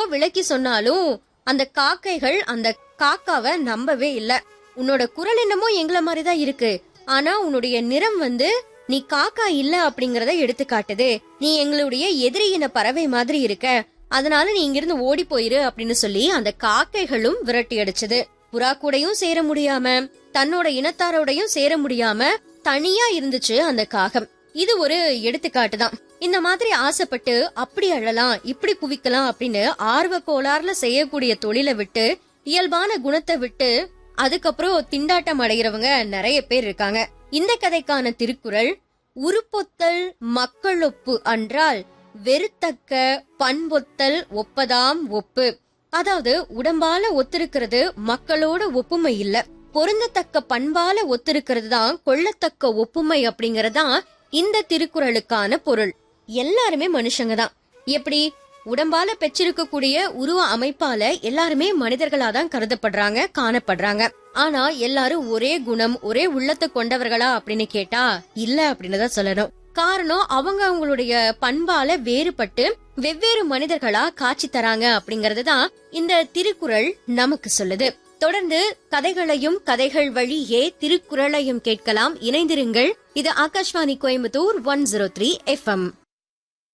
என்னதான் விளக்கி சொன்னாலும் அந்த காக்கைகள் அந்த காக்காவை நம்பவே இல்ல உன்னோட குரல் என்னமோ எங்களை மாதிரி தான் இருக்கு ஆனா உன்னுடைய நிறம் வந்து நீ காக்கா இல்ல அப்படிங்கறத எடுத்து காட்டுது நீ எங்களுடைய எதிரியின பறவை மாதிரி இருக்க அதனால நீ இங்கிருந்து ஓடி போயிரு அப்படின்னு சொல்லி அந்த காக்கைகளும் விரட்டி அடிச்சது புறா கூடயும் சேர முடியாம தன்னோட இனத்தாரோடையும் சேர முடியாம தனியா இருந்துச்சு அந்த காகம் இது ஒரு எடுத்துக்காட்டு தான் இந்த மாதிரி ஆசைப்பட்டு அப்படி அழலாம் இப்படி குவிக்கலாம் அப்படின்னு ஆர்வ கோளாறுல செய்யக்கூடிய தொழிலை விட்டு இயல்பான குணத்தை விட்டு அதுக்கப்புறம் திண்டாட்டம் அடைகிறவங்க நிறைய பேர் இருக்காங்க இந்த கதைக்கான திருக்குறள் உருப்பொத்தல் மக்களொப்பு அன்றால் வெறுத்தக்க பண்பொத்தல் ஒப்பதாம் ஒப்பு அதாவது உடம்பால ஒத்திருக்கிறது மக்களோட ஒப்புமை இல்ல பொருந்தத்தக்க பண்பால ஒத்திருக்கிறது தான் கொள்ளத்தக்க ஒப்புமை அப்படிங்கறதுதான் இந்த திருக்குறளுக்கான பொருள் எல்லாருமே மனுஷங்க தான் எப்படி உடம்பால பெற்றிருக்கக்கூடிய உருவ அமைப்பால எல்லாருமே மனிதர்களா தான் கருதப்படுறாங்க காணப்படுறாங்க ஆனா எல்லாரும் ஒரே குணம் ஒரே உள்ளத்தை கொண்டவர்களா அப்படின்னு கேட்டா இல்ல அப்படின்னு தான் சொல்லணும் காரணம் அவங்க அவங்களுடைய பண்பால வேறுபட்டு வெவ்வேறு மனிதர்களா காட்சி தராங்க அப்படிங்கறது தான் இந்த திருக்குறள் நமக்கு சொல்லுது தொடர்ந்து கதைகளையும் கதைகள் வழியே திருக்குறளையும் கேட்கலாம் இணைந்திருங்கள் இது Akashvani Coimbatore one zero three FM